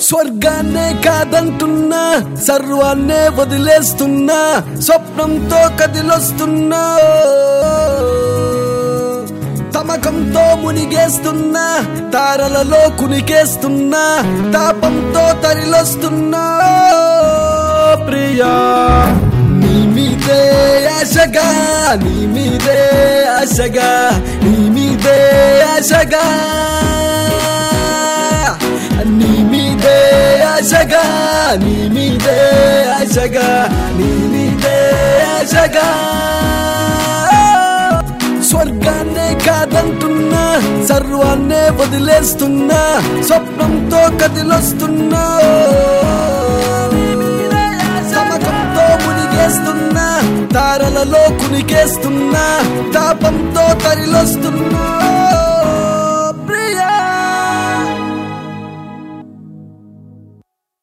స్వర్గాన్నే కాదంటున్నా సర్వాన్నే వదిలేస్తున్నా స్వప్నంతో కదిలొస్తున్నా తమకంతో మునిగేస్తున్నా తారలలో కునికేస్తున్నా తాపంతో తరిలొస్తున్నా ప్రియా నీ మీదే ఆశగా నీ మీదే ఆశగా నీ మీదే ఆశగా నీ మీదే ఆశగా నీ మీదే ఆశగా నీ మీదే ఆశగా స్వర్గాన్నే కాదంటున్నా సర్వాన్నే వదిలేస్తున్నా స్వప్నంతో కదిలొస్తున్నా సమకంతో మునిగేస్తున్నా తారలలో కునికేస్తున్నా తాపంతో తరిలొస్తున్నా